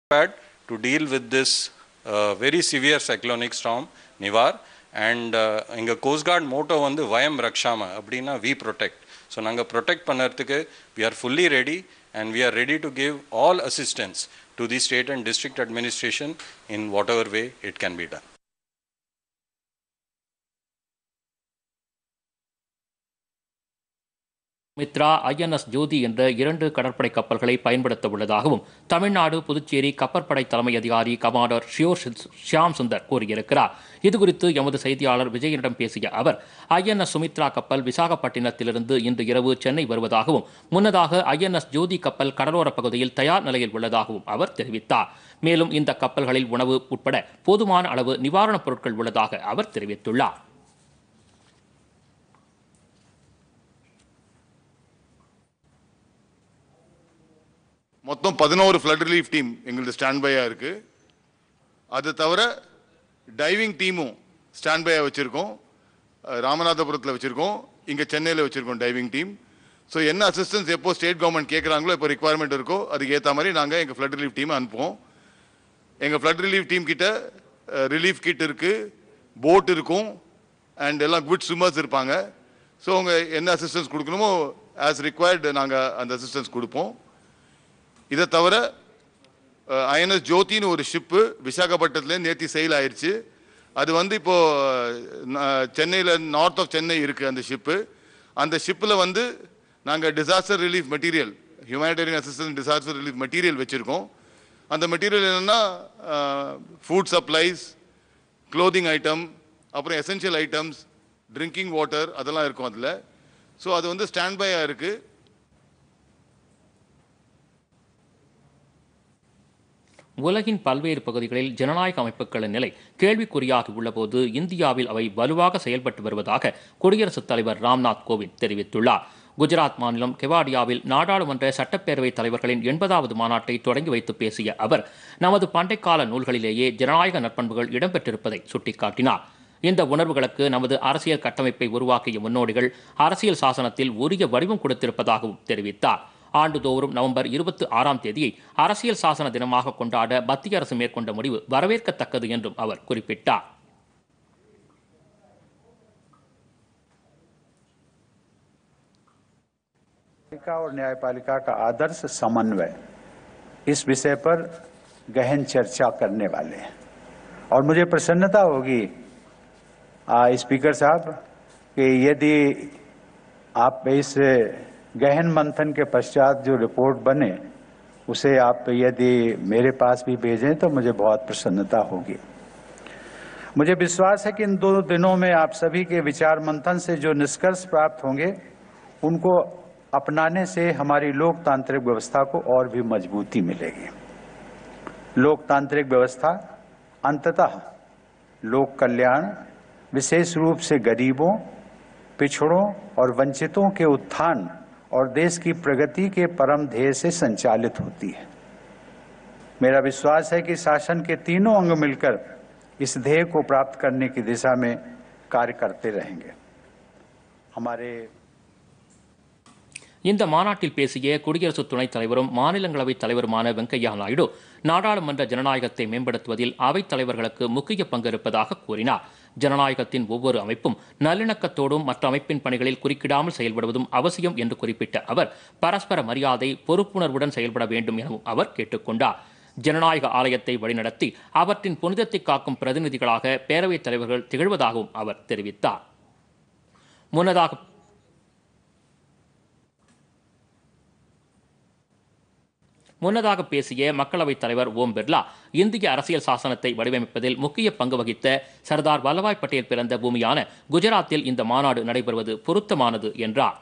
prepared to deal with this uh, very severe cyclonic storm, Nivar. And எங்கள் coastguard motto வந்து வயம் ரக்ஷாம அப்படின்னா வி ப்ரொடெக்ட் ஸோ நாங்கள் ப்ரொடெக்ட் பண்ணுறதுக்கு we are fully ready and we are ready to give all assistance to the state and district administration in whatever way it can be done Mitra INS Jyoti என்ற இரண்டு கடற்படை கப்பல்களை பயன்படுத்த உள்ளதாகவும் தமிழ்நாடு புதுச்சேரி கப்பற்படை தலைமை அதிகாரி கமாண்டர் ஷியோர் ஷியாம் சுந்தர் கூறியிருக்கிறார் இதுகுறித்து எமது செய்தியாளர் விஜயனிடம் பேசிய அவர் ஐஎன்எஸ் சுமித்ரா கப்பல் விசாகப்பட்டினத்திலிருந்து இன்று இரவு சென்னை வருவதாகவும் முன்னதாக ஐஎன்எஸ் ஜோதி கப்பல் கடலோரப் பகுதியில் தயார் நிலையில் உள்ளதாகவும் அவர் தெரிவித்தார் மேலும் இந்த கப்பல்களில் உணவு உட்பட போதுமான அளவு நிவாரணப் பொருட்கள் உள்ளதாக அவர் தெரிவித்துள்ளார் மொத்தம் பதினோரு ஃப்ளட் ரிலீஃப் டீம் எங்களுக்கு ஸ்டாண்ட் பையாக இருக்குது அது தவிர டைவிங் டீமும் ஸ்டாண்ட் பையாக வச்சுருக்கோம் ராமநாதபுரத்தில் வச்சுருக்கோம் இங்கே சென்னையில் வச்சுருக்கோம் டைவிங் டீம் ஸோ என்ன அசிஸ்டன்ஸ் எப்போ ஸ்டேட் கவர்மெண்ட் கேட்குறாங்களோ இப்போ ரிக்குவயர்மெண்ட் இருக்கோ அதுக்கு ஏற்ற மாதிரி நாங்கள் எங்கள் ஃப்ளட் ரிலீஃப் டீமை அனுப்புவோம் எங்கள் ஃப்ளட் ரிலீஃப் டீம் கிட்ட ரிலீஃப் கிட் இருக்குது போட் இருக்கும் அண்ட் எல்லாம் குட் ஸ்விம்மர்ஸ் இருப்பாங்க ஸோ அவங்க என்ன அசிஸ்டன்ஸ் கொடுக்கணுமோ ஆஸ் ரிக்வயர்டு நாங்கள் அந்த அசிஸ்டன்ஸ் கொடுப்போம் இதை தவிர ஐஎன்எஸ் ஜோதின்னு ஒரு ஷிப்பு விசாகப்பட்டினத்துலேருந்து நேற்று செயல் ஆயிடுச்சு அது வந்து இப்போது சென்னையில் நார்த் ஆஃப் சென்னை இருக்குது அந்த ஷிப்பு அந்த ஷிப்பில் வந்து நாங்கள் disaster relief material humanitarian assistance disaster relief material வச்சுருக்கோம் அந்த மெட்டீரியல் என்னென்னா ஃபுட் சப்ளைஸ் க்ளோதிங் ஐட்டம் அப்புறம் எசென்ஷியல் ஐட்டம்ஸ் ட்ரிங்கிங் வாட்டர் அதெல்லாம் இருக்கும் அதில் ஸோ அது வந்து ஸ்டாண்ட் பையாக இருக்குது உலகின் பல்வேறு பகுதிகளில் ஜனநாயக அமைப்புகளின் நிலை கேள்விக்குறியாகி உள்ளபோது இந்தியாவில் அவை வலுவாக செயல்பட்டு வருவதாக குடியரசுத் தலைவர் ராம்நாத் கோவிந்த் தெரிவித்துள்ளார் குஜராத் மாநிலம் கெவாடியாவில் நாடாளுமன்ற சட்டப்பேரவைத் தலைவர்களின் எண்பதாவது மாநாட்டை தொடங்கி வைத்து பேசிய அவர் நமது பண்டைக்கால நூல்களிலேயே ஜனநாயக நற்பண்புகள் இடம்பெற்றிருப்பதை சுட்டிக்காட்டினார் இந்த உணர்வுகளுக்கு நமது அரசியல் கட்டமைப்பை உருவாக்கிய முன்னோடிகள் அரசியல் சாசனத்தில் உரிய வடிவம் கொடுத்திருப்பதாகவும் தெரிவித்தார் ஆண்டுதோறும் நவம்பர் இருபத்தி ஆறாம் தேதியை அரசியல் சாசன தினமாக கொண்டாட மத்திய அரசு மேற்கொண்ட முடிவு வரவேற்கத்தக்கது என்றும் அவர் குறிப்பிட்டார் पालिका और न्यायपालिका का आदर्श समन्वय इस विषय पर गहन चर्चा करने वाले हैं और मुझे प्रसन्नता होगी आ, स्पीकर साहब कि यदि आप इस गहन मंथन के पश्चात जो रिपोर्ट बने उसे आप यदि मेरे पास भी भेजें तो मुझे बहुत प्रसन्नता होगी मुझे विश्वास है कि इन दो दिनों में आप सभी के विचार मंथन से जो निष्कर्ष प्राप्त होंगे उनको अपनाने से हमारी लोकतांत्रिक व्यवस्था को और भी मजबूती मिलेगी लोकतांत्रिक व्यवस्था अंततः लोक कल्याण विशेष रूप से गरीबों पिछड़ों और वंचितों के उत्थान और देश की प्रगति के परम ध्येय से संचालित होती है मेरा विश्वास है कि शासन के तीनों अंग मिलकर इस ध्येय को प्राप्त करने की दिशा में कार्य करते रहेंगे हमारे இந்த மாநாட்டில் பேசிய குடியரசு துணைத் தலைவரும் மாநிலங்களவைத் தலைவருமான வெங்கையா நாயுடு நாடாளுமன்ற ஜனநாயகத்தை மேம்படுத்துவதில் அவைத் தலைவர்களுக்கு முக்கிய பங்கு இருப்பதாக கூறினார் ஜனநாயகத்தின் ஒவ்வொரு அமைப்பும் நல்லிணக்கத்தோடும் மற்ற அமைப்பின் பணிகளில் குறுக்கிடாமல் செயல்படுவதும் அவசியம் என்று குறிப்பிட்ட அவர் பரஸ்பர மரியாதை பொறுப்புணர்வுடன் செயல்பட வேண்டும் எனவும் அவர் கேட்டுக்கொண்டார் ஜனநாயக ஆலயத்தை வழிநடத்தி அவற்றின் புனிதத்தை காக்கும் பிரதிநிதிகளாக பேரவைத் தலைவர்கள் திகழ்வதாகவும் அவர் தெரிவித்தார் முன்னதாக முன்னதாக பேசிய மக்களவைத் தலைவர் ஓம் பிர்லா இந்திய அரசியல் சாசனத்தை வடிவமைப்பதில் முக்கிய பங்கு வகித்த சர்தார் வல்லபாய் பட்டேல் பிறந்த பூமியான குஜராத்தில் இந்த மாநாடு நடைபெறுவது பொருத்தமானது என்றார்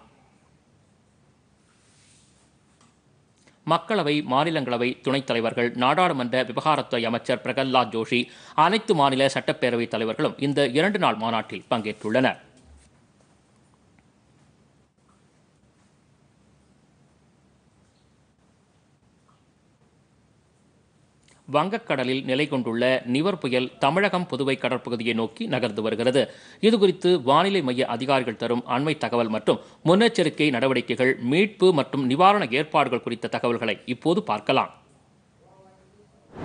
மக்களவை மாநிலங்களவை துணைத் தலைவர்கள் நாடாளுமன்ற விவகாரத்துறை அமைச்சர் பிரகலாத் ஜோஷி அனைத்து மாநில சட்டப்பேரவைத் தலைவர்களும் இந்த இரண்டு நாள் மாநாட்டில் பங்கேற்றுள்ளனர் வங்கக்கடலில் நிலை கொண்டுள்ள நிவர் புயல் தமிழகம் புதுவை கடற்பகுதியை நோக்கி நகர்ந்து வருகிறது இதுகுறித்து வானிலை மைய அதிகாரிகள் தரும் அண்மை தகவல் மற்றும் முன்னெச்சரிக்கை நடவடிக்கைகள் மீட்பு மற்றும் நிவாரண ஏற்பாடுகள் குறித்த தகவல்களை இப்போது பார்க்கலாம்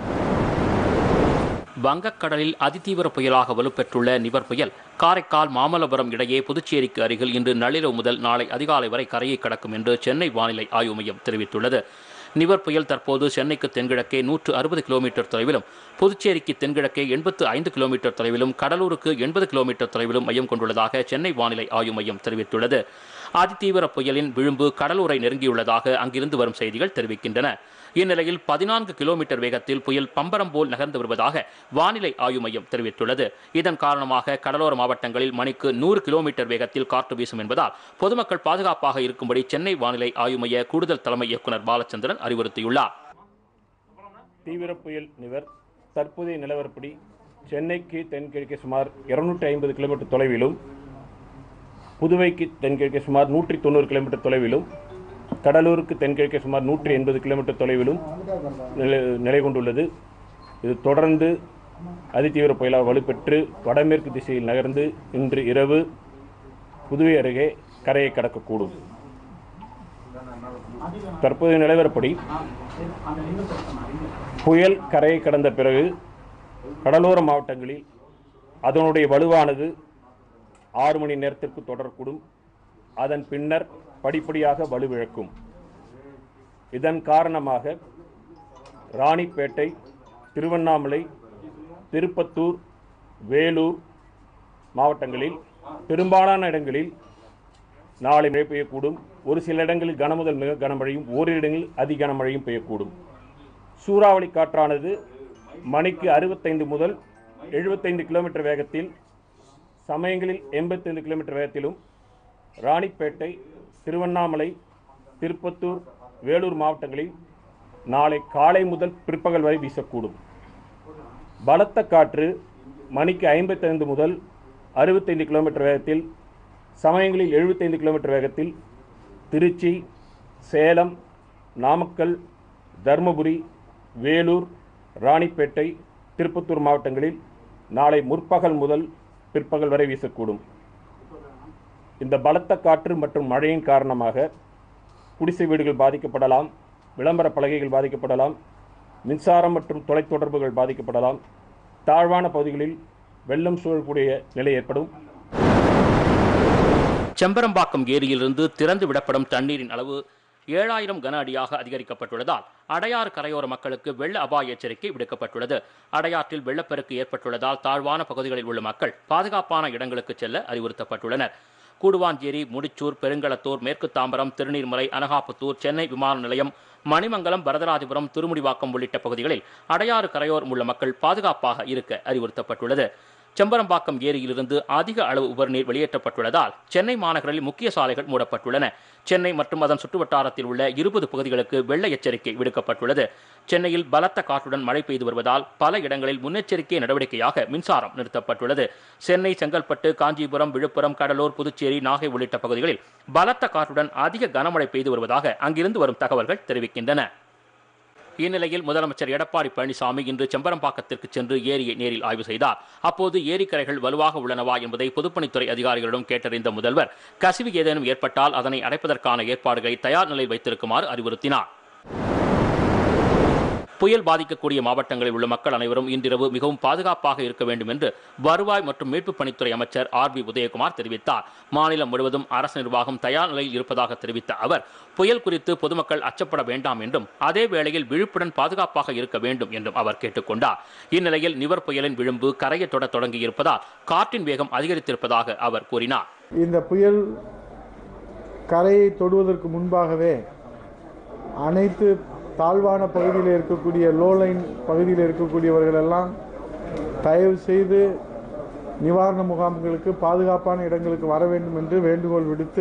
வங்கக்கடலில் அதிதீவிர புயலாக வலுப்பெற்றுள்ள நிவர் புயல் காரைக்கால் மாமல்லபுரம் இடையே புதுச்சேரிக்கு அருகில் இன்று நள்ளிரவு முதல் நாளை அதிகாலை வரை கரையை கடக்கும் என்று சென்னை வானிலை ஆய்வு மையம் தெரிவித்துள்ளது நிவர் புயல் தற்போது சென்னைக்கு தென்கிழக்கே நூற்று அறுபது கிலோமீட்டர் தொலைவிலும் புதுச்சேரிக்கு தென்கிழக்கே எண்பத்து ஐந்து கிலோமீட்டர் தொலைவிலும் கடலூருக்கு எண்பது கிலோமீட்டர் தொலைவிலும் மையம் கொண்டுள்ளதாக சென்னை வானிலை ஆய்வு மையம் தெரிவித்துள்ளது அதிதீவிர புயலின் விளிம்பு கடலூரை நெருங்கியுள்ளதாக அங்கிருந்து வரும் செய்திகள் தெரிவிக்கின்றன இந்நிலையில் பதினான்கு கிலோமீட்டர் வேகத்தில் புயல் பம்பரம் போல் நகர்ந்து வருவதாக வானிலை ஆய்வு மையம் தெரிவித்துள்ளது இதன் காரணமாக கடலோர மாவட்டங்களில் மணிக்கு நூறு கிலோமீட்டர் வேகத்தில் காற்று வீசும் என்பதால் பொதுமக்கள் பாதுகாப்பாக இருக்கும்படி சென்னை வானிலை ஆய்வு மைய கூடுதல் தலைமை இயக்குநர் பாலச்சந்திரன் அறிவுறுத்தியுள்ளார் தீவிர புயல் நிவர் தற்போதைய நிலவரப்படி சென்னைக்கு தென்கிழக்கே சுமார் இருநூற்றி ஐம்பது கிலோமீட்டர் தொலைவிலும் புதுவைக்கு தென்கிழக்கே சுமார் நூற்றி தொண்ணூறு கிலோமீட்டர் தொலைவிலும் கடலூருக்கு தென்கிழக்கே சுமார் நூற்றி எண்பது கிலோமீட்டர் தொலைவிலும் நிலை நிலை கொண்டுள்ளது இது தொடர்ந்து அதிதீவிர புயலாக வலுப்பெற்று வடமேற்கு திசையில் நகர்ந்து இன்று இரவு புதுவை அருகே கரையை கடக்கக்கூடும் தற்போதைய நிலவரப்படி புயல் கரையை கடந்த பிறகு கடலோர மாவட்டங்களில் அதனுடைய வலுவானது ஆறு மணி நேரத்திற்கு தொடரக்கூடும் அதன் பின்னர் படிப்படியாக வலுவிழக்கும் இதன் காரணமாக ராணிப்பேட்டை திருவண்ணாமலை திருப்பத்தூர் வேலூர் மாவட்டங்களில் பெரும்பாலான இடங்களில் நாளை மழை பெய்யக்கூடும் ஒரு சில இடங்களில் கனமுதல் மிக கனமழையும் ஓரிரு இடங்களில் அதி கனமழையும் பெய்யக்கூடும் சூறாவளி காற்றானது மணிக்கு அறுபத்தைந்து முதல் எழுபத்தைந்து கிலோமீட்டர் வேகத்தில் சமயங்களில் எண்பத்தைந்து கிலோமீட்டர் வேகத்திலும் ராணிப்பேட்டை திருவண்ணாமலை திருப்பத்தூர் வேலூர் மாவட்டங்களில் நாளை காலை முதல் பிற்பகல் வரை வீசக்கூடும் பலத்த காற்று மணிக்கு ஐம்பத்தைந்து முதல் அறுபத்தைந்து கிலோமீட்டர் வேகத்தில் சமயங்களில் எழுபத்தைந்து கிலோமீட்டர் வேகத்தில் திருச்சி சேலம் நாமக்கல் தருமபுரி வேலூர் ராணிப்பேட்டை திருப்பத்தூர் மாவட்டங்களில் நாளை முற்பகல் முதல் பிற்பகல் வரை வீசக்கூடும் இந்த பலத்த காற்று மற்றும் மழையின் காரணமாக குடிசை வீடுகள் பாதிக்கப்படலாம் விளம்பர பலகைகள் பாதிக்கப்படலாம் மின்சாரம் மற்றும் தொலைத்தொடர்புகள் பாதிக்கப்படலாம் தாழ்வான பகுதிகளில் வெள்ளம் சூழக்கூடிய நிலை ஏற்படும் செம்பரம்பாக்கம் ஏரியிலிருந்து திறந்து விடப்படும் தண்ணீரின் அளவு ஏழாயிரம் கன அடியாக அதிகரிக்கப்பட்டுள்ளதால் அடையாறு கரையோர மக்களுக்கு வெள்ள அபாய எச்சரிக்கை விடுக்கப்பட்டுள்ளது அடையாற்றில் வெள்ளப்பெருக்கு ஏற்பட்டுள்ளதால் தாழ்வான பகுதிகளில் உள்ள மக்கள் பாதுகாப்பான இடங்களுக்கு செல்ல அறிவுறுத்தப்பட்டுள்ளனர் கூடுவாஞ்சேரி முடிச்சூர் பெருங்களத்தூர் மேற்கு தாம்பரம் திருநீர்மலை அனகாபுத்தூர் சென்னை விமான நிலையம் மணிமங்கலம் வரதராஜபுரம் திருமுடிவாக்கம் உள்ளிட்ட பகுதிகளில் அடையாறு கரையோரம் உள்ள மக்கள் பாதுகாப்பாக இருக்க அறிவுறுத்தப்பட்டுள்ளது செம்பரம்பாக்கம் ஏரியிலிருந்து அதிக அளவு உபரிநீர் வெளியேற்றப்பட்டுள்ளதால் சென்னை மாநகரில் முக்கிய சாலைகள் மூடப்பட்டுள்ளன சென்னை மற்றும் அதன் சுற்றுவட்டாரத்தில் உள்ள இருபது பகுதிகளுக்கு வெள்ள எச்சரிக்கை விடுக்கப்பட்டுள்ளது சென்னையில் பலத்த காற்றுடன் மழை பெய்து வருவதால் பல இடங்களில் முன்னெச்சரிக்கை நடவடிக்கையாக மின்சாரம் நிறுத்தப்பட்டுள்ளது சென்னை செங்கல்பட்டு காஞ்சிபுரம் விழுப்புரம் கடலூர் புதுச்சேரி நாகை உள்ளிட்ட பகுதிகளில் பலத்த காற்றுடன் அதிக கனமழை பெய்து வருவதாக அங்கிருந்து வரும் தகவல்கள் தெரிவிக்கின்றன இந்நிலையில் முதலமைச்சர் எடப்பாடி பழனிசாமி இன்று செம்பரம்பாக்கத்திற்கு சென்று ஏரியை நேரில் ஆய்வு செய்தார் அப்போது ஏரிக்கரைகள் வலுவாக உள்ளனவா என்பதை பொதுப்பணித்துறை அதிகாரிகளிடம் கேட்டறிந்த முதல்வர் கசிவு ஏதேனும் ஏற்பட்டால் அதனை அடைப்பதற்கான ஏற்பாடுகளை தயார் நிலையில் வைத்திருக்குமாறு அறிவுறுத்தினார் புயல் பாதிக்கக்கூடிய மாவட்டங்களில் உள்ள மக்கள் அனைவரும் இன்றிரவு மிகவும் பாதுகாப்பாக இருக்க வேண்டும் என்று வருவாய் மற்றும் மீட்புப் பணித்துறை அமைச்சர் ஆர் பி உதயகுமார் தெரிவித்தார் மாநிலம் முழுவதும் அரசு நிர்வாகம் தயார் நிலையில் இருப்பதாக தெரிவித்த அவர் புயல் குறித்து பொதுமக்கள் அச்சப்பட வேண்டாம் என்றும் அதே வேளையில் விழிப்புடன் பாதுகாப்பாக இருக்க வேண்டும் என்றும் அவர் கேட்டுக்கொண்டார் இந்நிலையில் நிவர் புயலின் விளிம்பு கரையை தொட தொடங்கியிருப்பதால் காற்றின் வேகம் அதிகரித்திருப்பதாக அவர் கூறினார் இந்த புயல் கரையை தொடுவதற்கு முன்பாகவே அனைத்து தாழ்வான பகுதியில் இருக்கக்கூடிய லோலைன் பகுதியில் இருக்கக்கூடியவர்கள் எல்லாம் தயவு செய்து நிவாரண முகாம்களுக்கு பாதுகாப்பான இடங்களுக்கு வர வேண்டும் என்று வேண்டுகோள் விடுத்து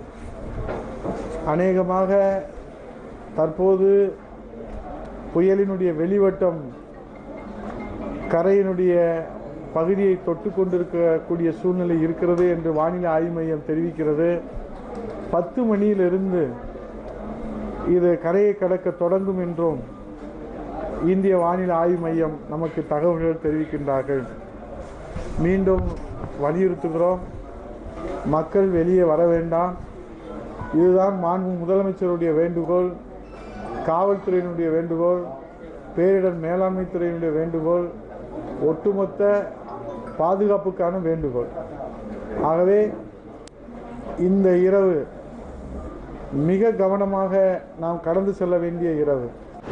அநேகமாக தற்போது புயலினுடைய வெளிவட்டம் கரையினுடைய பகுதியை தொட்டு கொண்டிருக்கக்கூடிய சூழ்நிலை இருக்கிறது என்று வானிலை ஆய்வு மையம் தெரிவிக்கிறது பத்து மணியிலிருந்து இது கரையை கடக்க தொடங்கும் என்றும் இந்திய வானிலை ஆய்வு மையம் நமக்கு தகவல்கள் தெரிவிக்கின்றார்கள் மீண்டும் வலியுறுத்துகிறோம் மக்கள் வெளியே வர வேண்டாம் இதுதான் மாண்பு முதலமைச்சருடைய வேண்டுகோள் காவல்துறையினுடைய வேண்டுகோள் பேரிடர் மேலாண்மை துறையினுடைய வேண்டுகோள் ஒட்டுமொத்த பாதுகாப்புக்கான வேண்டுகோள் ஆகவே இந்த இரவு மிக கவனமாக நாம் கடந்து செல்ல வேண்டிய இரவு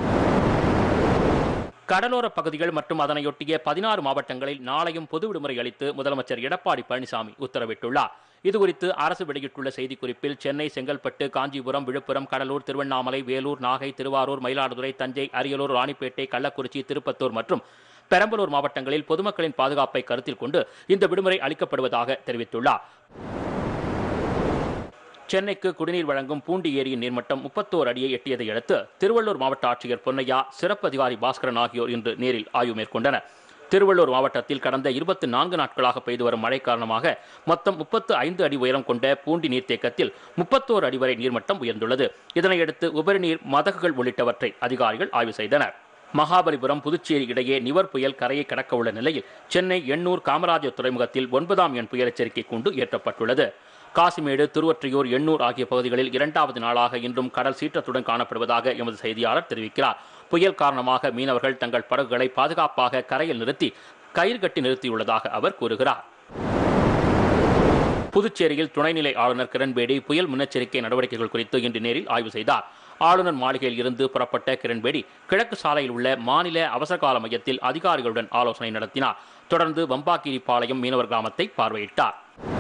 கடலோர பகுதிகள் மற்றும் அதனையொட்டிய பதினாறு மாவட்டங்களில் நாளையும் பொது விடுமுறை அளித்து முதலமைச்சர் எடப்பாடி பழனிசாமி உத்தரவிட்டுள்ளார் இதுகுறித்து அரசு வெளியிட்டுள்ள செய்திக்குறிப்பில் சென்னை செங்கல்பட்டு காஞ்சிபுரம் விழுப்புரம் கடலூர் திருவண்ணாமலை வேலூர் நாகை திருவாரூர் மயிலாடுதுறை தஞ்சை அரியலூர் ராணிப்பேட்டை கள்ளக்குறிச்சி திருப்பத்தூர் மற்றும் பெரம்பலூர் மாவட்டங்களில் பொதுமக்களின் பாதுகாப்பை கருத்தில் கொண்டு இந்த விடுமுறை அளிக்கப்படுவதாக தெரிவித்துள்ளார் சென்னைக்கு குடிநீர் வழங்கும் பூண்டி ஏரியின் நீர்மட்டம் முப்பத்தோரு அடியை எட்டியதை அடுத்து திருவள்ளூர் மாவட்ட ஆட்சியர் பொன்னையா சிறப்பு அதிகாரி பாஸ்கரன் ஆகியோர் இன்று நேரில் ஆய்வு மேற்கொண்டனர் திருவள்ளூர் மாவட்டத்தில் கடந்த இருபத்தி நான்கு நாட்களாக பெய்து வரும் மழை காரணமாக மொத்தம் முப்பத்து ஐந்து அடி உயரம் கொண்ட பூண்டி நீர்த்தேக்கத்தில் முப்பத்தோரு அடி வரை நீர்மட்டம் உயர்ந்துள்ளது இதனையடுத்து உபரி நீர் மதகுகள் உள்ளிட்டவற்றை அதிகாரிகள் ஆய்வு செய்தனர் மகாபலிபுரம் புதுச்சேரி இடையே நிவர் புயல் கரையை கடக்க உள்ள நிலையில் சென்னை எண்ணூர் காமராஜர் துறைமுகத்தில் ஒன்பதாம் எண் புயல் எச்சரிக்கை கூண்டு ஏற்றப்பட்டுள்ளது காசிமேடு திருவொற்றியூர் எண்ணூர் ஆகிய பகுதிகளில் இரண்டாவது நாளாக இன்றும் கடல் சீற்றத்துடன் காணப்படுவதாக எமது செய்தியாளர் தெரிவிக்கிறார் புயல் காரணமாக மீனவர்கள் தங்கள் படகுகளை பாதுகாப்பாக கரையில் நிறுத்தி கயிறு கட்டி நிறுத்தியுள்ளதாக அவர் கூறுகிறார் புதுச்சேரியில் துணைநிலை ஆளுநர் கிரண்பேடி புயல் முன்னெச்சரிக்கை நடவடிக்கைகள் குறித்து இன்று நேரில் ஆய்வு செய்தார் ஆளுநர் மாளிகையில் இருந்து புறப்பட்ட கிரண்பேடி கிழக்கு சாலையில் உள்ள மாநில அவசரகால மையத்தில் அதிகாரிகளுடன் ஆலோசனை நடத்தினார் தொடர்ந்து வம்பாக்கீரி பாளையம் மீனவர் கிராமத்தை பார்வையிட்டார்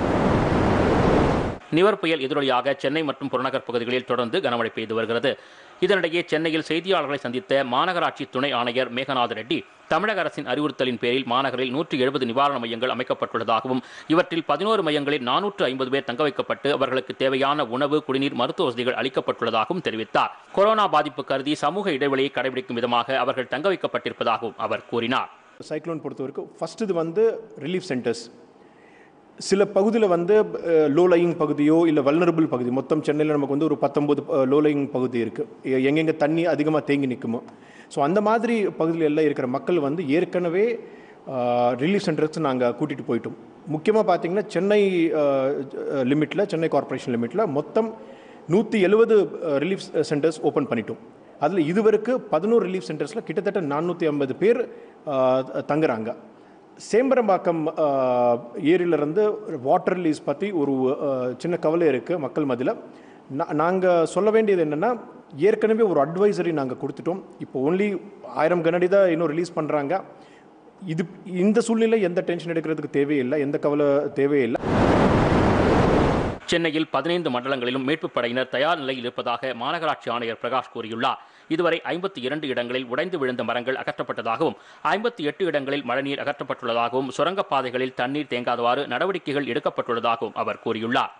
நிவர் புயல் எதிரொலியாக சென்னை மற்றும் புறநகர் பகுதிகளில் தொடர்ந்து கனமழை பெய்து வருகிறது இதனிடையே சென்னையில் செய்தியாளர்களை சந்தித்த மாநகராட்சி துணை ஆணையர் மேகநாத ரெட்டி தமிழக அரசின் அறிவுறுத்தலின் பேரில் மாநகரில் நூற்றி எழுபது நிவாரண மையங்கள் அமைக்கப்பட்டுள்ளதாகவும் இவற்றில் பதினோரு மையங்களில் நானூற்று ஐம்பது பேர் தங்க வைக்கப்பட்டு அவர்களுக்கு தேவையான உணவு குடிநீர் மருத்துவ வசதிகள் அளிக்கப்பட்டுள்ளதாகவும் தெரிவித்தார் கொரோனா பாதிப்பு கருதி சமூக இடைவெளியை கடைபிடிக்கும் விதமாக அவர்கள் தங்க வைக்கப்பட்டிருப்பதாகவும் அவர் கூறினார் சைக்ளோன் பொறுத்த வரைக்கும் ஃபஸ்ட் இது வந்து ரிலீஃப் சென்டர்ஸ் சில பகுதியில் வந்து லோ லையிங் பகுதியோ இல்லை வல்னரபிள் பகுதி மொத்தம் சென்னையில் நமக்கு வந்து ஒரு பத்தொம்பது லோ லையிங் பகுதி இருக்குது எங்கெங்கே தண்ணி அதிகமாக தேங்கி நிற்குமோ ஸோ அந்த மாதிரி பகுதியில் எல்லாம் இருக்கிற மக்கள் வந்து ஏற்கனவே ரிலீஃப் சென்டர்ஸ் நாங்கள் கூட்டிகிட்டு போயிட்டோம் முக்கியமாக பார்த்தீங்கன்னா சென்னை லிமிட்டில் சென்னை கார்ப்பரேஷன் லிமிட்டில் மொத்தம் நூற்றி எழுபது ரிலீஃப் சென்டர்ஸ் ஓப்பன் பண்ணிட்டோம் அதில் இதுவரைக்கு பதினோரு ரிலீஃப் சென்டர்ஸில் கிட்டத்தட்ட நானூற்றி ஐம்பது பேர் தங்குறாங்க சேம்பரம்பாக்கம் ஏரியிலிருந்து வாட்டர் ரிலீஸ் பற்றி ஒரு சின்ன கவலை இருக்குது மக்கள் மத்தியில் நாங்கள் சொல்ல வேண்டியது என்னென்னா ஏற்கனவே ஒரு அட்வைசரி நாங்கள் கொடுத்துட்டோம் இப்போ ஒன்லி ஆயிரம் கனடி தான் இன்னும் ரிலீஸ் பண்ணுறாங்க இது இந்த சூழ்நிலை எந்த டென்ஷன் எடுக்கிறதுக்கு தேவையில்லை எந்த கவலை தேவையில்லை சென்னையில் பதினைந்து மண்டலங்களிலும் மீட்புப் படையினர் தயார் நிலையில் இருப்பதாக மாநகராட்சி ஆணையர் பிரகாஷ் கூறியுள்ளார் இதுவரை ஐம்பத்தி இரண்டு இடங்களில் உடைந்து விழுந்த மரங்கள் அகற்றப்பட்டதாகவும் ஐம்பத்தி எட்டு இடங்களில் மழைநீர் அகற்றப்பட்டுள்ளதாகவும் சுரங்கப்பாதைகளில் தண்ணீர் தேங்காதவாறு நடவடிக்கைகள் எடுக்கப்பட்டுள்ளதாகவும் அவர் கூறியுள்ளார்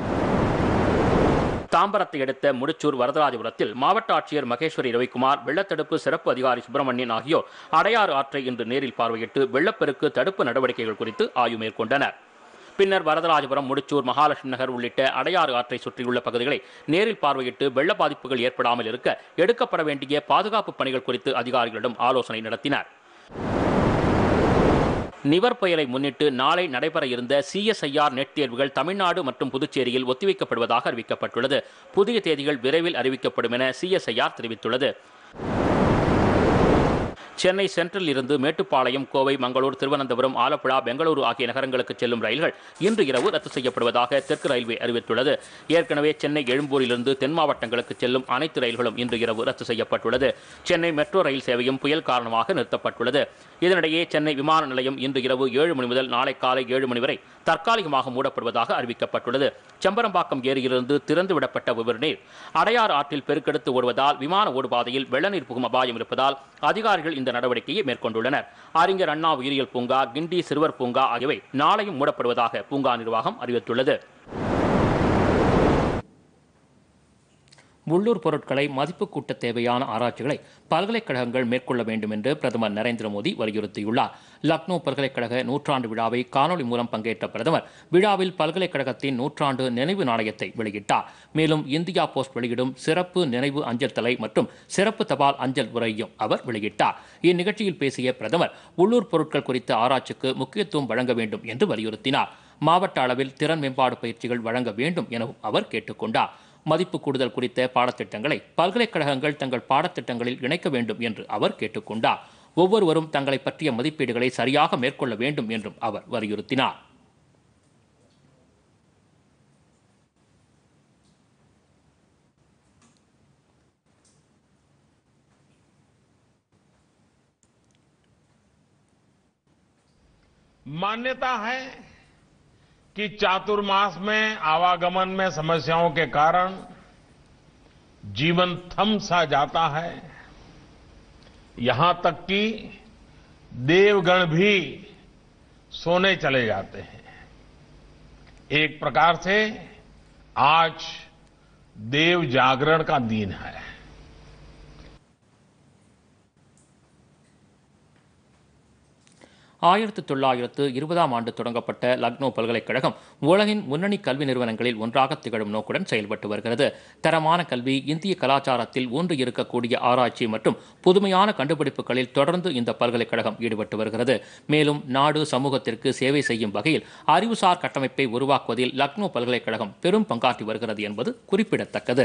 தாம்பரத்தை அடுத்த முடிச்சூர் வரதராஜபுரத்தில் மாவட்ட ஆட்சியர் மகேஸ்வரி ரவிக்குமார் வெள்ளத்தடுப்பு சிறப்பு அதிகாரி சுப்பிரமணியன் ஆகியோர் அடையாறு ஆற்றை இன்று நேரில் பார்வையிட்டு வெள்ளப்பெருக்கு தடுப்பு நடவடிக்கைகள் குறித்து ஆய்வு மேற்கொண்டனர் பின்னர் வரதராஜபுரம் முடிச்சூர் மகாலட்சுமி நகர் உள்ளிட்ட அடையாறு ஆற்றை சுற்றியுள்ள பகுதிகளை நேரில் பார்வையிட்டு வெள்ள பாதிப்புகள் ஏற்படாமல் இருக்க எடுக்கப்பட வேண்டிய பாதுகாப்பு பணிகள் குறித்து அதிகாரிகளிடம் ஆலோசனை நடத்தினர் நிவர் புயலை முன்னிட்டு நாளை நடைபெற இருந்த சிஎஸ்ஐஆர் நெட் தேர்வுகள் தமிழ்நாடு மற்றும் புதுச்சேரியில் ஒத்திவைக்கப்படுவதாக அறிவிக்கப்பட்டுள்ளது புதிய தேதிகள் விரைவில் அறிவிக்கப்படும் என சிஎஸ்ஐஆர் தெரிவித்துள்ளது சென்னை சென்ட்ரல் இருந்து மேட்டுப்பாளையம் கோவை மங்களூர் திருவனந்தபுரம் ஆலப்புழா பெங்களூரு ஆகிய நகரங்களுக்கு செல்லும் ரயில்கள் இன்று இரவு ரத்து செய்யப்படுவதாக தெற்கு ரயில்வே அறிவித்துள்ளது ஏற்கனவே சென்னை எழும்பூரிலிருந்து தென் மாவட்டங்களுக்கு செல்லும் அனைத்து ரயில்களும் இன்று இரவு ரத்து செய்யப்பட்டுள்ளது சென்னை மெட்ரோ ரயில் சேவையும் புயல் காரணமாக நிறுத்தப்பட்டுள்ளது இதனிடையே சென்னை விமான நிலையம் இன்று இரவு ஏழு மணி முதல் நாளை காலை ஏழு மணி வரை தற்காலிகமாக மூடப்படுவதாக அறிவிக்கப்பட்டுள்ளது செம்பரம்பாக்கம் ஏரியிலிருந்து திறந்துவிடப்பட்ட உபரி நீர் அடையாறு ஆற்றில் பெருக்கெடுத்து ஓடுவதால் விமான ஓடுபாதையில் வெள்ளநீர் புகும் அபாயம் இருப்பதால் அதிகாரிகள் இந்த நடவடிக்கையை மேற்கொண்டுள்ளனர் அறிஞர் அண்ணா உயிரியல் பூங்கா கிண்டி சிறுவர் பூங்கா ஆகியவை நாளையும் மூடப்படுவதாக பூங்கா நிர்வாகம் அறிவித்துள்ளது உள்ளூர் பொருட்களை மதிப்பு கூட்ட தேவையான ஆராய்ச்சிகளை பல்கலைக்கழகங்கள் மேற்கொள்ள வேண்டும் என்று பிரதமர் நரேந்திர மோடி வலியுறுத்தியுள்ளார் லக்னோ பல்கலைக்கழக நூற்றாண்டு விழாவை காணொலி மூலம் பங்கேற்ற பிரதமர் விழாவில் பல்கலைக்கழகத்தின் நூற்றாண்டு நினைவு நாணயத்தை வெளியிட்டார் மேலும் இந்தியா போஸ்ட் வெளியிடும் சிறப்பு நினைவு அஞ்சல் தலை மற்றும் சிறப்பு தபால் அஞ்சல் உரையும் அவர் வெளியிட்டார் இந்நிகழ்ச்சியில் பேசிய பிரதமர் உள்ளூர் பொருட்கள் குறித்த ஆராய்ச்சிக்கு முக்கியத்துவம் வழங்க வேண்டும் என்று வலியுறுத்தினார் மாவட்ட அளவில் திறன் மேம்பாடு பயிற்சிகள் வழங்க வேண்டும் எனவும் அவர் கேட்டுக்கொண்டார் மதிப்பு கூடுதல் குறித்த பாடத்திட்டங்களை பல்கலைக்கழகங்கள் தங்கள் பாடத்திட்டங்களில் இணைக்க வேண்டும் என்று அவர் கேட்டுக்கொண்டார் ஒவ்வொருவரும் தங்களை பற்றிய மதிப்பீடுகளை சரியாக மேற்கொள்ள வேண்டும் என்றும் அவர் வலியுறுத்தினார் मान्यता है कि चातुर्मास में आवागमन में समस्याओं के कारण जीवन थम सा जाता है यहां तक कि देवगण भी सोने चले जाते हैं एक प्रकार से आज देव जागरण का दिन है ஆயிரத்து தொள்ளாயிரத்து இருபதாம் ஆண்டு தொடங்கப்பட்ட லக்னோ பல்கலைக்கழகம் உலகின் முன்னணி கல்வி நிறுவனங்களில் ஒன்றாக திகழும் நோக்குடன் செயல்பட்டு வருகிறது தரமான கல்வி இந்திய கலாச்சாரத்தில் ஊன்று இருக்கக்கூடிய ஆராய்ச்சி மற்றும் புதுமையான கண்டுபிடிப்புகளில் தொடர்ந்து இந்த பல்கலைக்கழகம் ஈடுபட்டு வருகிறது மேலும் நாடு சமூகத்திற்கு சேவை செய்யும் வகையில் அறிவுசார் கட்டமைப்பை உருவாக்குவதில் லக்னோ பல்கலைக்கழகம் பெரும் பங்காற்றி வருகிறது என்பது குறிப்பிடத்தக்கது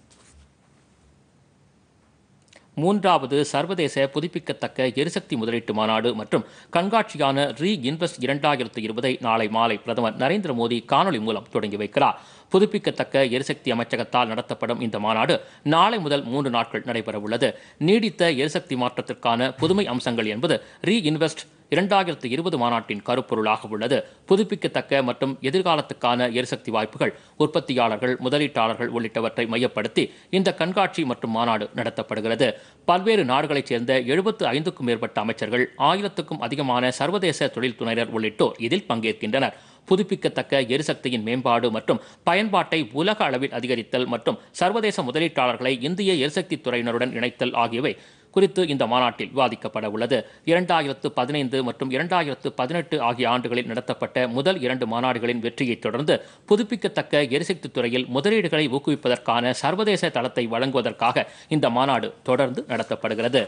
மூன்றாவது சர்வதேச புதுப்பிக்கத்தக்க எரிசக்தி முதலீட்டு மாநாடு மற்றும் கண்காட்சியான ரீ இன்வெஸ்ட் இரண்டாயிரத்து இருபதை நாளை மாலை பிரதமர் நரேந்திர மோடி காணொலி மூலம் தொடங்கி வைக்கிறார் புதுப்பிக்கத்தக்க எரிசக்தி அமைச்சகத்தால் நடத்தப்படும் இந்த மாநாடு நாளை முதல் மூன்று நாட்கள் நடைபெறவுள்ளது நீடித்த எரிசக்தி மாற்றத்திற்கான புதுமை அம்சங்கள் என்பது ரீ இன்வெஸ்ட் இரண்டாயிரத்து இருபது மாநாட்டின் கருப்பொருளாக உள்ளது புதுப்பிக்கத்தக்க மற்றும் எதிர்காலத்துக்கான எரிசக்தி வாய்ப்புகள் உற்பத்தியாளர்கள் முதலீட்டாளர்கள் உள்ளிட்டவற்றை மையப்படுத்தி இந்த கண்காட்சி மற்றும் மாநாடு நடத்தப்படுகிறது பல்வேறு நாடுகளைச் சேர்ந்த எழுபத்து ஐந்துக்கும் மேற்பட்ட அமைச்சர்கள் ஆயிரத்துக்கும் அதிகமான சர்வதேச தொழில்துறையினர் உள்ளிட்டோர் இதில் பங்கேற்கின்றனர் புதுப்பிக்கத்தக்க எரிசக்தியின் மேம்பாடு மற்றும் பயன்பாட்டை உலக அளவில் அதிகரித்தல் மற்றும் சர்வதேச முதலீட்டாளர்களை இந்திய எரிசக்தி துறையினருடன் இணைத்தல் ஆகியவை குறித்து இந்த மாநாட்டில் விவாதிக்கப்பட உள்ளது இரண்டாயிரத்து பதினைந்து மற்றும் இரண்டாயிரத்து பதினெட்டு ஆகிய ஆண்டுகளில் நடத்தப்பட்ட முதல் இரண்டு மாநாடுகளின் வெற்றியைத் தொடர்ந்து புதுப்பிக்கத்தக்க எரிசக்தி துறையில் முதலீடுகளை ஊக்குவிப்பதற்கான சர்வதேச தளத்தை வழங்குவதற்காக இந்த மாநாடு தொடர்ந்து நடத்தப்படுகிறது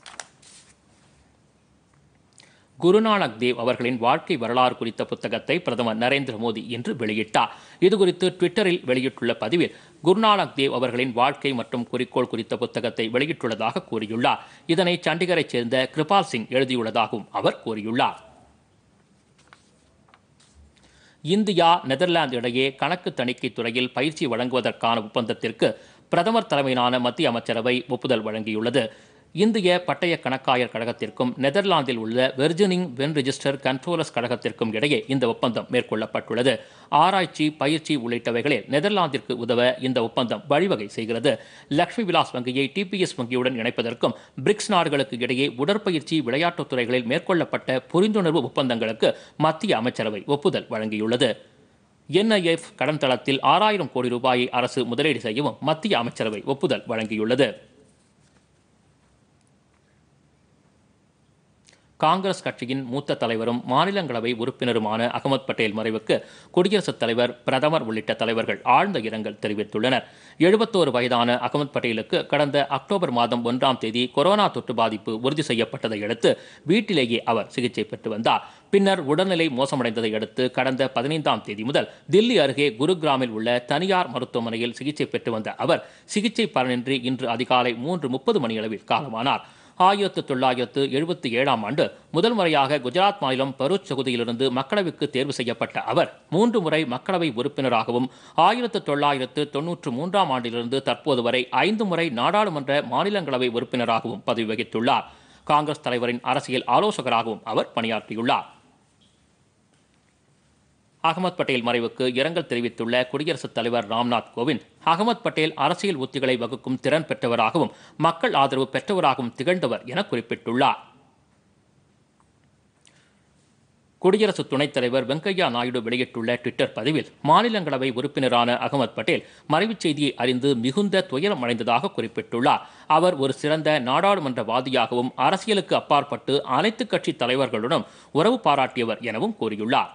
குருநானக் தேவ் அவர்களின் வாழ்க்கை வரலாறு குறித்த புத்தகத்தை பிரதமர் நரேந்திர மோடி இன்று வெளியிட்டார் இதுகுறித்து ட்விட்டரில் வெளியிட்டுள்ள பதிவில் குருநானக் தேவ் அவர்களின் வாழ்க்கை மற்றும் குறிக்கோள் குறித்த புத்தகத்தை வெளியிட்டுள்ளதாக கூறியுள்ளார் இதனை சண்டிகரைச் சேர்ந்த கிருபால் சிங் எழுதியுள்ளதாகவும் அவர் கூறியுள்ளார் இந்தியா நெதர்லாந்து இடையே கணக்கு தணிக்கை துறையில் பயிற்சி வழங்குவதற்கான ஒப்பந்தத்திற்கு பிரதமர் தலைமையிலான மத்திய அமைச்சரவை ஒப்புதல் வழங்கியுள்ளது இந்திய பட்டய கணக்காயர் கழகத்திற்கும் நெதர்லாந்தில் உள்ள வெர்ஜினிங் வென் ரிஜிஸ்டர் கண்ட்ரோலர்ஸ் கழகத்திற்கும் இடையே இந்த ஒப்பந்தம் மேற்கொள்ளப்பட்டுள்ளது ஆராய்ச்சி பயிற்சி உள்ளிட்டவைகளில் நெதர்லாந்திற்கு உதவ இந்த ஒப்பந்தம் வழிவகை செய்கிறது லக்ஷ்மி விலாஸ் வங்கியை டிபிஎஸ் வங்கியுடன் இணைப்பதற்கும் பிரிக்ஸ் நாடுகளுக்கு இடையே உடற்பயிற்சி விளையாட்டுத் துறைகளில் மேற்கொள்ளப்பட்ட புரிந்துணர்வு ஒப்பந்தங்களுக்கு மத்திய அமைச்சரவை ஒப்புதல் வழங்கியுள்ளது என்ஐஎஃப் கடன் தளத்தில் ஆறாயிரம் கோடி ரூபாயை அரசு முதலீடு செய்யவும் மத்திய அமைச்சரவை ஒப்புதல் வழங்கியுள்ளது காங்கிரஸ் கட்சியின் மூத்த தலைவரும் மாநிலங்களவை உறுப்பினருமான அகமது பட்டேல் மறைவுக்கு குடியரசுத் தலைவர் பிரதமர் உள்ளிட்ட தலைவர்கள் ஆழ்ந்த இரங்கல் தெரிவித்துள்ளனர் எழுபத்தோரு வயதான அகமது பட்டேலுக்கு கடந்த அக்டோபர் மாதம் ஒன்றாம் தேதி கொரோனா தொற்று பாதிப்பு உறுதி செய்யப்பட்டதை அடுத்து வீட்டிலேயே அவர் சிகிச்சை பெற்று வந்தார் பின்னர் உடல்நிலை மோசமடைந்ததை அடுத்து கடந்த பதினைந்தாம் தேதி முதல் தில்லி அருகே குருகிராமில் உள்ள தனியார் மருத்துவமனையில் சிகிச்சை பெற்று வந்த அவர் சிகிச்சை பலனின்றி இன்று அதிகாலை மூன்று முப்பது மணியளவில் காலமானார் ஆயிரத்து தொள்ளாயிரத்து எழுபத்தி ஏழாம் ஆண்டு முதல் முறையாக குஜராத் மாநிலம் பரூச் தொகுதியிலிருந்து மக்களவைக்கு தேர்வு செய்யப்பட்ட அவர் மூன்று முறை மக்களவை உறுப்பினராகவும் ஆயிரத்து தொள்ளாயிரத்து தொன்னூற்று மூன்றாம் ஆண்டிலிருந்து தற்போது வரை ஐந்து முறை நாடாளுமன்ற மாநிலங்களவை உறுப்பினராகவும் பதவி வகித்துள்ளார் காங்கிரஸ் தலைவரின் அரசியல் ஆலோசகராகவும் அவர் பணியாற்றியுள்ளார் அகமது பட்டேல் மறைவுக்கு இரங்கல் தெரிவித்துள்ள குடியரசுத் தலைவர் ராம்நாத் கோவிந்த் அகமது பட்டேல் அரசியல் உத்திகளை வகுக்கும் திறன் பெற்றவராகவும் மக்கள் ஆதரவு பெற்றவராகவும் திகழ்ந்தவர் என குறிப்பிட்டுள்ளார் குடியரசு துணைத் தலைவர் வெங்கையா நாயுடு வெளியிட்டுள்ள ட்விட்டர் பதிவில் மாநிலங்களவை உறுப்பினரான அகமது பட்டேல் மறைவுச் செய்தியை அறிந்து மிகுந்த துயரம் அடைந்ததாக குறிப்பிட்டுள்ளார் அவர் ஒரு சிறந்த நாடாளுமன்ற வாதியாகவும் அரசியலுக்கு அப்பாற்பட்டு அனைத்து கட்சி தலைவர்களுடன் உறவு பாராட்டியவர் எனவும் கூறியுள்ளார்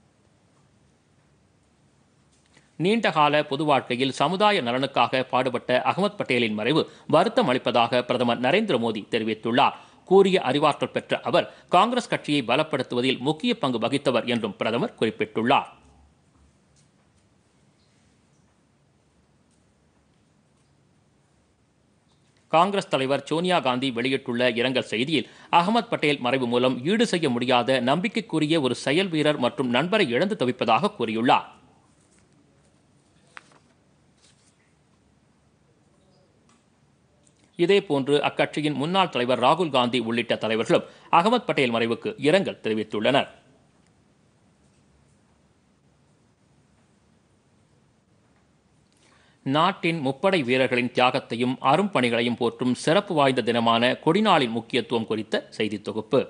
நீண்டகால பொது வாழ்க்கையில் சமுதாய நலனுக்காக பாடுபட்ட அகமது பட்டேலின் மறைவு வருத்தம் அளிப்பதாக பிரதமர் நரேந்திர மோடி தெரிவித்துள்ளார் கூறிய அறிவாற்றல் பெற்ற அவர் காங்கிரஸ் கட்சியை பலப்படுத்துவதில் முக்கிய பங்கு வகித்தவர் என்றும் பிரதமர் குறிப்பிட்டுள்ளார் காங்கிரஸ் தலைவர் சோனியா காந்தி வெளியிட்டுள்ள இரங்கல் செய்தியில் அகமது பட்டேல் மறைவு மூலம் ஈடு செய்ய முடியாத நம்பிக்கைக்குரிய ஒரு செயல் வீரர் மற்றும் நண்பரை இழந்து தவிப்பதாக கூறியுள்ளார் இதேபோன்று அக்கட்சியின் முன்னாள் தலைவர் ராகுல் காந்தி உள்ளிட்ட தலைவர்களும் அகமது பட்டேல் மறைவுக்கு இரங்கல் தெரிவித்துள்ளனர் நாட்டின் முப்படை வீரர்களின் தியாகத்தையும் அரும்பணிகளையும் போற்றும் சிறப்பு வாய்ந்த தினமான கொடிநாளின் முக்கியத்துவம் குறித்த செய்தி தொகுப்பு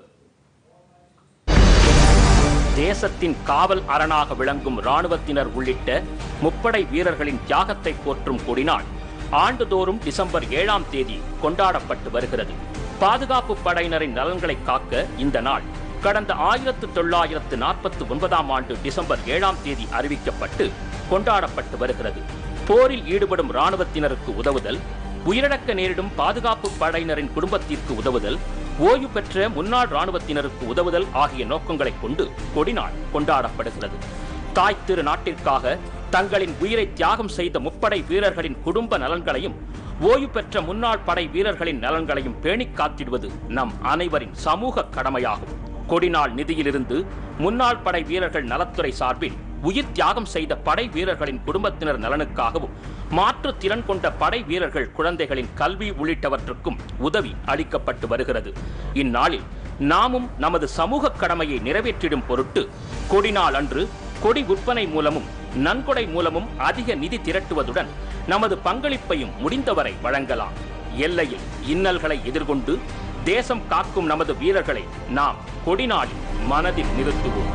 தேசத்தின் காவல் அரணாக விளங்கும் ராணுவத்தினர் உள்ளிட்ட முப்படை வீரர்களின் தியாகத்தை போற்றும் கொடிநாள் ஆண்டுதோறும் டிசம்பர் ஏழாம் தேதி கொண்டாடப்பட்டு வருகிறது பாதுகாப்பு படையினரின் நலன்களை காக்க இந்த நாள் கடந்த ஆயிரத்து தொள்ளாயிரத்து நாற்பத்தி ஒன்பதாம் ஆண்டு டிசம்பர் ஏழாம் தேதி அறிவிக்கப்பட்டு கொண்டாடப்பட்டு வருகிறது போரில் ஈடுபடும் ராணுவத்தினருக்கு உதவுதல் உயிரிழக்க நேரிடும் பாதுகாப்பு படையினரின் குடும்பத்திற்கு உதவுதல் ஓய்வு பெற்ற முன்னாள் ராணுவத்தினருக்கு உதவுதல் ஆகிய நோக்கங்களை கொண்டு கொடிநாள் கொண்டாடப்படுகிறது தாய் திரு நாட்டிற்காக தங்களின் உயிரை தியாகம் செய்த முப்படை வீரர்களின் குடும்ப நலன்களையும் ஓய்வு பெற்ற முன்னாள் படை வீரர்களின் நலன்களையும் பேணிக் காத்திடுவது நம் அனைவரின் சமூக கடமையாகும் கொடிநாள் நிதியிலிருந்து முன்னாள் படை வீரர்கள் நலத்துறை சார்பில் உயிர் தியாகம் செய்த படை வீரர்களின் குடும்பத்தினர் நலனுக்காகவும் மாற்று திறன் கொண்ட படை வீரர்கள் குழந்தைகளின் கல்வி உள்ளிட்டவற்றுக்கும் உதவி அளிக்கப்பட்டு வருகிறது இந்நாளில் நாமும் நமது சமூக கடமையை நிறைவேற்றிடும் பொருட்டு கொடிநாள் அன்று கொடி விற்பனை மூலமும் நன்கொடை மூலமும் அதிக நிதி திரட்டுவதுடன் நமது பங்களிப்பையும் முடிந்தவரை வழங்கலாம் எல்லையில் இன்னல்களை எதிர்கொண்டு தேசம் காக்கும் நமது வீரர்களை நாம் கொடிநாளில் மனதில் நிறுத்துவோம்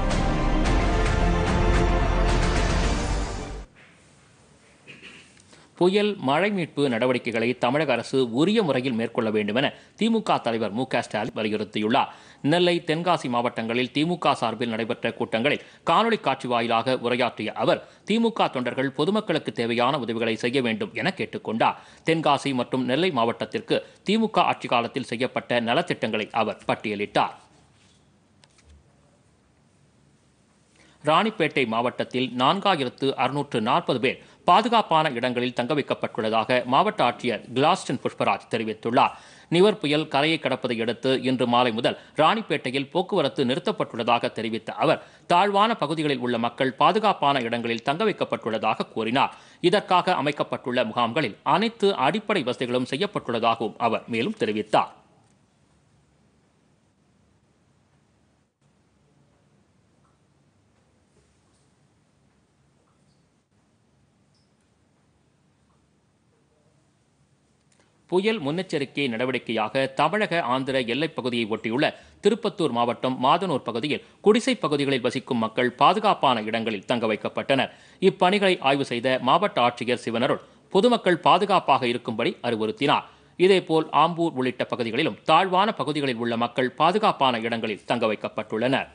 புயல் மழை மீட்பு நடவடிக்கைகளை தமிழக அரசு உரிய முறையில் மேற்கொள்ள வேண்டும் என திமுக தலைவர் மு க ஸ்டாலின் வலியுறுத்தியுள்ளார் நெல்லை தென்காசி மாவட்டங்களில் திமுக சார்பில் நடைபெற்ற கூட்டங்களில் காணொலி காட்சி வாயிலாக உரையாற்றிய அவர் திமுக தொண்டர்கள் பொதுமக்களுக்கு தேவையான உதவிகளை செய்ய வேண்டும் என கேட்டுக்கொண்டார் தென்காசி மற்றும் நெல்லை மாவட்டத்திற்கு திமுக ஆட்சி காலத்தில் செய்யப்பட்ட நலத்திட்டங்களை அவர் பட்டியலிட்டார் ராணிப்பேட்டை மாவட்டத்தில் நான்காயிரத்து அறுநூற்று நாற்பது பேர் பாதுகாப்பான இடங்களில் தங்க வைக்கப்பட்டுள்ளதாக மாவட்ட ஆட்சியர் கிளாஸ்டன் புஷ்பராஜ் தெரிவித்துள்ளார் நிவர் புயல் கரையை கடப்பதை அடுத்து இன்று மாலை முதல் ராணிப்பேட்டையில் போக்குவரத்து நிறுத்தப்பட்டுள்ளதாக தெரிவித்த அவர் தாழ்வான பகுதிகளில் உள்ள மக்கள் பாதுகாப்பான இடங்களில் தங்க வைக்கப்பட்டுள்ளதாக கூறினார் இதற்காக அமைக்கப்பட்டுள்ள முகாம்களில் அனைத்து அடிப்படை வசதிகளும் செய்யப்பட்டுள்ளதாகவும் அவர் மேலும் தெரிவித்தார் புயல் முன்னெச்சரிக்கை நடவடிக்கையாக தமிழக ஆந்திர எல்லைப் பகுதியை ஒட்டியுள்ள திருப்பத்தூர் மாவட்டம் மாதனூர் பகுதியில் குடிசை பகுதிகளில் வசிக்கும் மக்கள் பாதுகாப்பான இடங்களில் தங்க வைக்கப்பட்டனர் இப்பணிகளை ஆய்வு செய்த மாவட்ட ஆட்சியர் சிவனருள் பொதுமக்கள் பாதுகாப்பாக இருக்கும்படி அறிவுறுத்தினார் இதேபோல் ஆம்பூர் உள்ளிட்ட பகுதிகளிலும் தாழ்வான பகுதிகளில் உள்ள மக்கள் பாதுகாப்பான இடங்களில் தங்க வைக்கப்பட்டுள்ளனர்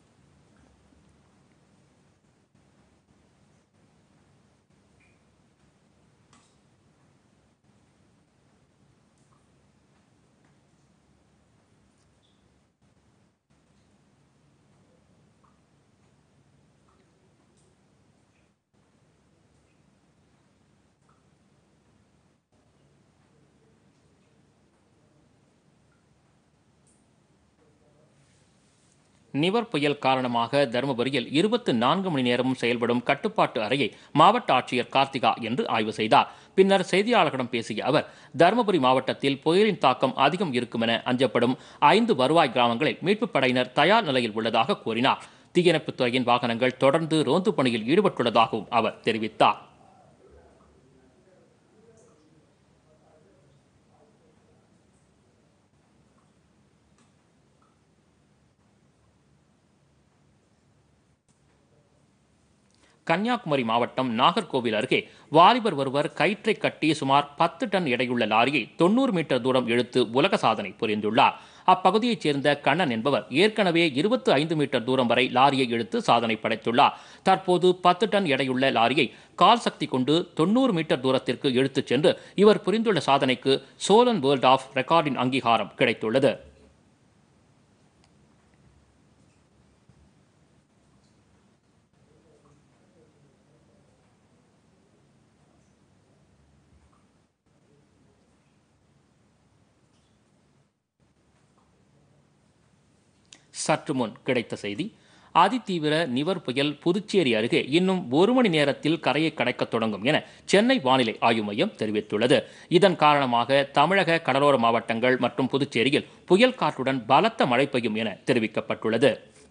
நிவர் புயல் காரணமாக தருமபுரியில் இருபத்தி நான்கு மணி நேரமும் செயல்படும் கட்டுப்பாட்டு அறையை மாவட்ட ஆட்சியர் கார்த்திகா என்று ஆய்வு செய்தார் பின்னர் செய்தியாளர்களிடம் பேசிய அவர் தருமபுரி மாவட்டத்தில் புயலின் தாக்கம் அதிகம் இருக்கும் என அஞ்சப்படும் ஐந்து வருவாய் கிராமங்களில் மீட்புப் படையினர் தயார் நிலையில் உள்ளதாக கூறினார் தீயணைப்புத் துறையின் வாகனங்கள் தொடர்ந்து ரோந்து பணியில் ஈடுபட்டுள்ளதாகவும் அவர் தெரிவித்தார் கன்னியாகுமரி மாவட்டம் நாகர்கோவில் அருகே வாலிபர் ஒருவர் கயிற்றை கட்டி சுமார் பத்து டன் எடையுள்ள லாரியை தொண்ணூறு மீட்டர் தூரம் இழுத்து உலக சாதனை புரிந்துள்ளார் அப்பகுதியைச் சேர்ந்த கண்ணன் என்பவர் ஏற்கனவே இருபத்தி ஐந்து மீட்டர் தூரம் வரை லாரியை இழுத்து சாதனை படைத்துள்ளார் தற்போது பத்து டன் எடையுள்ள லாரியை கால் சக்தி கொண்டு தொண்ணூறு மீட்டர் தூரத்திற்கு இழுத்துச் சென்று இவர் புரிந்துள்ள சாதனைக்கு சோலன் வேர்ல்ட் ஆஃப் ரெக்கார்டின் அங்கீகாரம் கிடைத்துள்ளது சற்று முன் கிடைத்த செய்தி அதிதீவிர நிவர் புயல் புதுச்சேரி அருகே இன்னும் ஒரு மணி நேரத்தில் கரையை கடக்கத் தொடங்கும் என சென்னை வானிலை ஆய்வு மையம் தெரிவித்துள்ளது இதன் காரணமாக தமிழக கடலோர மாவட்டங்கள் மற்றும் புதுச்சேரியில் புயல் காற்றுடன் பலத்த மழை பெய்யும் என தெரிவிக்கப்பட்டுள்ளது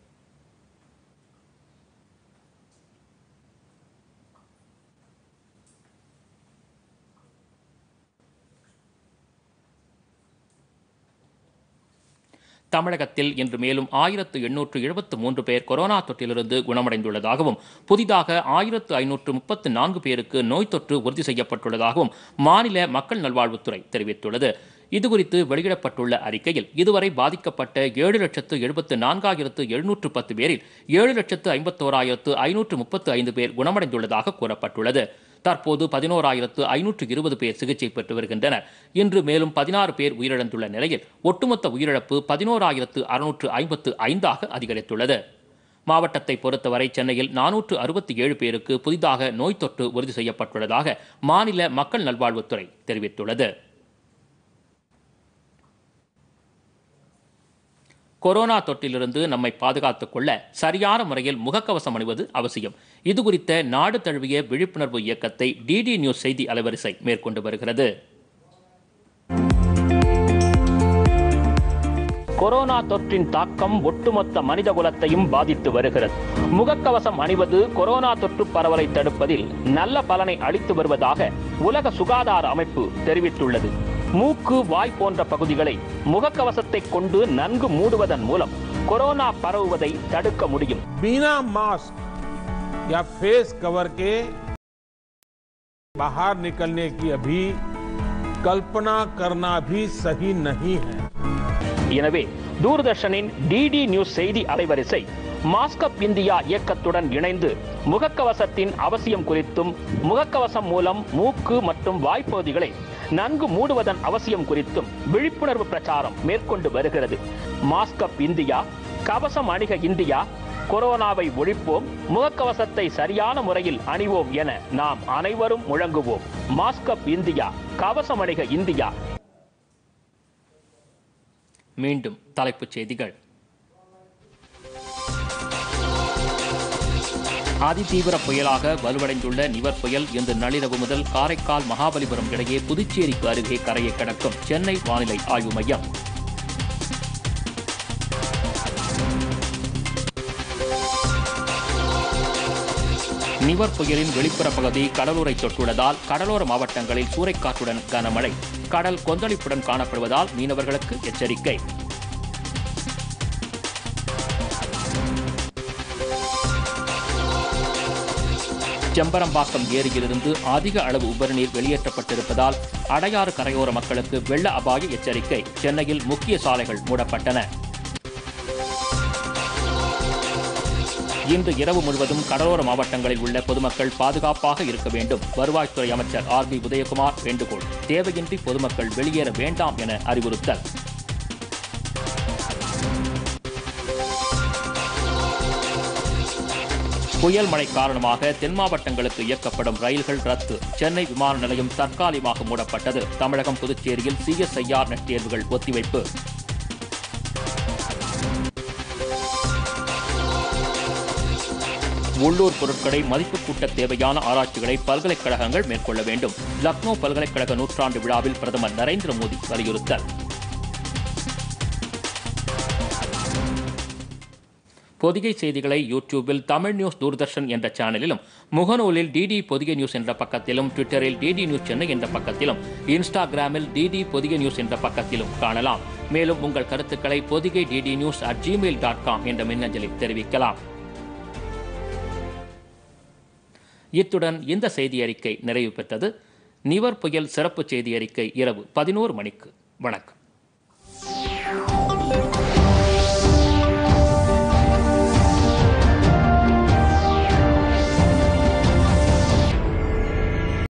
தமிழகத்தில் இன்று மேலும் ஆயிரத்து எண்ணூற்று எழுபத்து மூன்று பேர் கொரோனா தொற்றிலிருந்து குணமடைந்துள்ளதாகவும் புதிதாக ஆயிரத்து ஐநூற்று முப்பத்து நான்கு பேருக்கு நோய் தொற்று உறுதி செய்யப்பட்டுள்ளதாகவும் மாநில மக்கள் நல்வாழ்வுத்துறை தெரிவித்துள்ளது இதுகுறித்து வெளியிடப்பட்டுள்ள அறிக்கையில் இதுவரை பாதிக்கப்பட்ட ஏழு லட்சத்து எழுபத்து நான்காயிரத்து எழுநூற்று பத்து பேரில் ஏழு லட்சத்து ஐம்பத்தோராயிரத்து ஐநூற்று முப்பத்து ஐந்து பேர் குணமடைந்துள்ளதாக கூறப்பட்டுள்ளது தற்போது பதினோராயிரத்து ஐநூற்று இருபது பேர் சிகிச்சை பெற்று வருகின்றனர் இன்று மேலும் பதினாறு பேர் உயிரிழந்துள்ள நிலையில் ஒட்டுமொத்த உயிரிழப்பு பதினோராயிரத்து அறுநூற்று ஐம்பத்து ஐந்தாக அதிகரித்துள்ளது மாவட்டத்தை பொறுத்தவரை சென்னையில் நானூற்று அறுபத்தி ஏழு பேருக்கு புதிதாக நோய் தொற்று உறுதி செய்யப்பட்டுள்ளதாக மாநில மக்கள் நல்வாழ்வுத்துறை தெரிவித்துள்ளது கொரோனா தொற்றிலிருந்து நம்மை பாதுகாத்துக் கொள்ள சரியான முறையில் முகக்கவசம் அணிவது அவசியம் இதுகுறித்த நாடு தழுவிய விழிப்புணர்வு இயக்கத்தை டிடி நியூஸ் செய்தி அலைவரிசை மேற்கொண்டு வருகிறது கொரோனா தொற்றின் தாக்கம் ஒட்டுமொத்த மனித குலத்தையும் பாதித்து வருகிறது முகக்கவசம் அணிவது கொரோனா தொற்று பரவலை தடுப்பதில் நல்ல பலனை அளித்து வருவதாக உலக சுகாதார அமைப்பு தெரிவித்துள்ளது மூக்கு வாய் போன்ற பகுதிகளை முகக்கவசத்தை கொண்டு நன்கு மூடுவதன் மூலம் கொரோனா பரவுவதை தடுக்க முடியும் बिना मास्क या फेस कवर के बाहर निकलने की अभी कल्पना करना भी सही नहीं है எனவே தூர்தர்ஷனின் டிடி நியூஸ் செய்தி அலைவரிசை மாஸ்கப் இந்தியா இயக்கத்துடன் இணைந்து முகக்கவசத்தின் அவசியம் குறித்தும் முகக்கவசம் மூலம் மூக்கு மற்றும் வாய்ப்பகுதிகளை நன்கு மூடுவதன் அவசியம் குறித்தும் விழிப்புணர்வு பிரச்சாரம் மேற்கொண்டு வருகிறது மாஸ்கப் இந்தியா கவசம் அணிக இந்தியா கொரோனாவை ஒழிப்போம் முகக்கவசத்தை சரியான முறையில் அணிவோம் என நாம் அனைவரும் முழங்குவோம் மாஸ்கப் இந்தியா கவசம் அணிக இந்தியா மீண்டும் தலைப்புச் செய்திகள் அதிதீவிர புயலாக வலுவடைந்துள்ள நிவர் புயல் இன்று நள்ளிரவு முதல் காரைக்கால் மகாபலிபுரம் இடையே புதுச்சேரிக்கு அருகே கரையை கடக்கும் சென்னை வானிலை ஆய்வு மையம் நிவர் புயலின் வெளிப்புற பகுதி கடலூரை தொட்டுள்ளதால் கடலோர மாவட்டங்களில் சூறைக்காற்றுடன் கனமழை கடல் கொந்தளிப்புடன் காணப்படுவதால் மீனவர்களுக்கு எச்சரிக்கை செம்பரம்பாக்கம் ஏரியிலிருந்து அதிக அளவு உபரிநீர் வெளியேற்றப்பட்டிருப்பதால் அடையாறு கரையோர மக்களுக்கு வெள்ள அபாய எச்சரிக்கை சென்னையில் முக்கிய சாலைகள் மூடப்பட்டன இன்று இரவு முழுவதும் கடலோர மாவட்டங்களில் உள்ள பொதுமக்கள் பாதுகாப்பாக இருக்க வேண்டும் வருவாய்த்துறை அமைச்சர் ஆர் பி உதயகுமார் வேண்டுகோள் தேவையின்றி பொதுமக்கள் வெளியேற வேண்டாம் என அறிவுறுத்தல் புயல் மழை காரணமாக தென் மாவட்டங்களுக்கு இயக்கப்படும் ரயில்கள் ரத்து சென்னை விமான நிலையம் தற்காலிகமாக மூடப்பட்டது தமிழகம் புதுச்சேரியில் சிஎஸ்ஐஆர் நெட் தேர்வுகள் ஒத்திவைப்பு உள்ளூர் பொருட்களை மதிப்பு கூட்ட தேவையான ஆராய்ச்சிகளை பல்கலைக்கழகங்கள் மேற்கொள்ள வேண்டும் லக்னோ பல்கலைக்கழக நூற்றாண்டு விழாவில் பிரதமர் நரேந்திர மோடி வலியுறுத்தல் பொதிகை செய்திகளை யூடியூபில் தமிழ் நியூஸ் தூர்தர்ஷன் என்ற சேனலிலும் முகநூலில் டிடி பொதிகை நியூஸ் என்ற பக்கத்திலும் ட்விட்டரில் டிடி நியூஸ் சென்னை என்ற பக்கத்திலும் இன்ஸ்டாகிராமில் டிடி பொதிகை நியூஸ் என்ற பக்கத்திலும் காணலாம் மேலும் உங்கள் கருத்துக்களை Podhigai DD news at Gmail dot com என்ற மின்னஞ்சலில் தெரிவிக்கலாம் இத்துடன் இந்த செய்தி அறிக்கை நிறைவு பெற்றது நிவர் புயல் சிறப்பு செய்தி அறிக்கை இரவு பதினோரு மணிக்கு வணக்கம்